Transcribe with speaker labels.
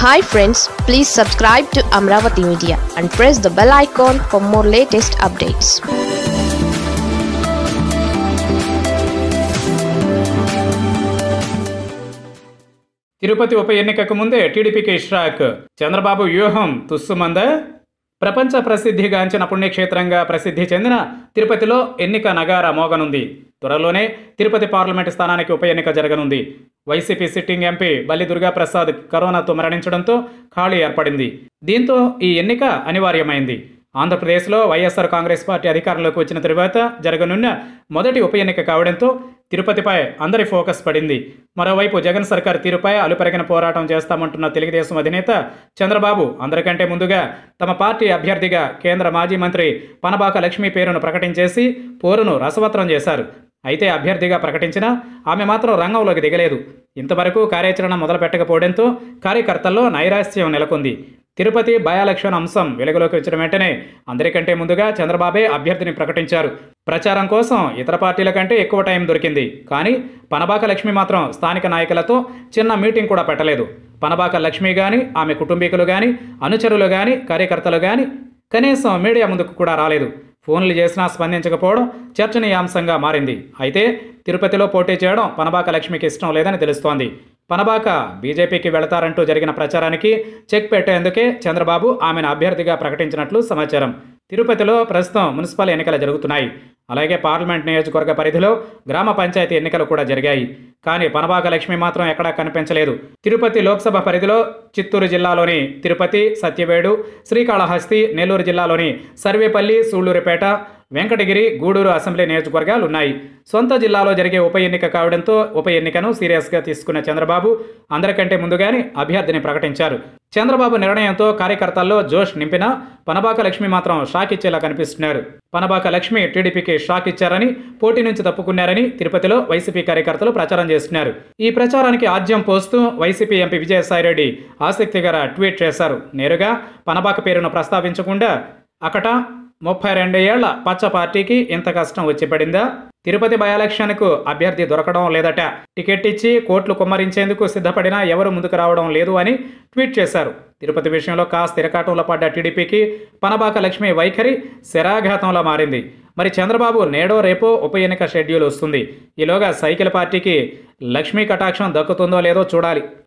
Speaker 1: hi friends please subscribe to Amaravati media and press the bell icon for more latest updates
Speaker 2: Tirupati ఉప ఎన్నికకు ముందే టీడీపీకి shock Chandrababu వ్యూహం తుస్సుమంద ప్రపంచ ప్రసిద్ధిగాంచిన పుణ్యక్షేత్రంగా ప్రసిద్ధి చెందిన తిరుపతిలో ఎన్నిక నగార మోగనుంది త్వరలోనే తిరుపతి పార్లమెంటు స్థానానికి ఉప ఎన్నిక జరగనుంది వైసీపీ సిట్టింగ్ ఎంపీ బల్లి దుర్గాప్రసాద్ కరోనాతో మరణించడంతో ఖాళీ ఏర్పడింది దీంతో ఈ ఎన్నిక అనివార్యమైంది ఆంధ్రప్రదేశ్లో వైఎస్ఆర్ కాంగ్రెస్ పార్టీ అధికారంలోకి వచ్చిన తరువాత జరగనున్న మొదటి ఉప ఎన్నిక కావడంతో తిరుపతిపై అందరి ఫోకస్ పడింది మరోవైపు జగన్ సర్కార్ తీరుపై అలుపెరగిన పోరాటం చేస్తామంటున్న తెలుగుదేశం అధినేత చంద్రబాబు అందరికంటే ముందుగా తమ పార్టీ అభ్యర్థిగా కేంద్ర మాజీ మంత్రి పనబాక లక్ష్మి పేరును ప్రకటించేసి పోరును రసవత్రం చేశారు అయితే అభ్యర్థిగా ప్రకటించినా ఆమె మాత్రం రంగంలోకి దిగలేదు ఇంతవరకు కార్యాచరణ మొదలు పెట్టకపోవడంతో కార్యకర్తల్లో నైరాశ్యం నెలకొంది తిరుపతి బయాలక్షన్ అంశం వెలుగులోకి వచ్చిన వెంటనే అందరికంటే ముందుగా చంద్రబాబే అభ్యర్థిని ప్రకటించారు ప్రచారం కోసం ఇతర పార్టీల కంటే ఎక్కువ టైం దొరికింది కానీ పనబాక లక్ష్మి మాత్రం స్థానిక నాయకులతో చిన్న మీటింగ్ కూడా పెట్టలేదు పనబాక లక్ష్మి కానీ ఆమె కుటుంబీకులు కానీ అనుచరులు కానీ కార్యకర్తలు కానీ కనీసం మీడియా ముందుకు కూడా రాలేదు ఫోన్లు చేసినా స్పందించకపోవడం చర్చనీయాంశంగా మారింది అయితే తిరుపతిలో పోటీ చేయడం పనబాక లక్ష్మికి ఇష్టం లేదని తెలుస్తోంది పనబాక బీజేపీకి వెళతారంటూ జరిగిన ప్రచారానికి చెక్ పెట్టేందుకే చంద్రబాబు ఆమెను అభ్యర్థిగా ప్రకటించినట్లు సమాచారం తిరుపతిలో ప్రస్తుతం మున్సిపల్ ఎన్నికలు జరుగుతున్నాయి అలాగే పార్లమెంట్ నియోజకవర్గ పరిధిలో గ్రామ పంచాయతీ ఎన్నికలు కూడా జరిగాయి కానీ పనబాక లక్ష్మి మాత్రం ఎక్కడా కనిపించలేదు తిరుపతి లోక్సభ పరిధిలో చిత్తూరు జిల్లాలోని తిరుపతి సత్యవేడు శ్రీకాళహస్తి నెల్లూరు జిల్లాలోని సర్వేపల్లి సూళ్లూరుపేట వెంకటగిరి గూడూరు అసెంబ్లీ నియోజకవర్గాలు ఉన్నాయి సొంత జిల్లాలో జరిగే ఉప ఎన్నిక కావడంతో ఉప ఎన్నికను సీరియస్గా తీసుకున్న చంద్రబాబు అందరికంటే ముందుగానే అభ్యర్థిని ప్రకటించారు చంద్రబాబు నిర్ణయంతో కార్యకర్తల్లో జోష్ నింపినా పనబాక లక్ష్మి మాత్రం షాక్ ఇచ్చేలా కనిపిస్తున్నారు పనబాక లక్ష్మి టీడీపీకి షాక్ ఇచ్చారని పోటీ నుంచి తప్పుకున్నారని తిరుపతిలో వైసీపీ కార్యకర్తలు ప్రచారం చేస్తున్నారు ఈ ప్రచారానికి ఆద్యం పోస్తూ వైసీపీ ఎంపీ విజయసాయిరెడ్డి ఆసక్తికర ట్వీట్ చేశారు నేరుగా పనబాక పేరును ప్రస్తావించకుండా అకట ముప్పై రెండు ఏళ్ల పచ్చ పార్టీకి ఇంత కష్టం వచ్చి పడిందా తిరుపతి బయాలక్షన్కు అభ్యర్థి దొరకడం లేదట టికెట్ ఇచ్చి కోట్లు కుమ్మరించేందుకు సిద్ధపడినా ఎవరు ముందుకు రావడం లేదు అని ట్వీట్ చేశారు తిరుపతి విషయంలో కాస్త తిరకాటంలో పడ్డ టీడీపీకి పనబాక లక్ష్మి వైఖరి శరాఘాతంలో మారింది మరి చంద్రబాబు నేడో రేపో ఉప ఎన్నిక షెడ్యూల్ వస్తుంది ఈలోగా సైకిల్ పార్టీకి లక్ష్మీ కటాక్షం దక్కుతుందో లేదో చూడాలి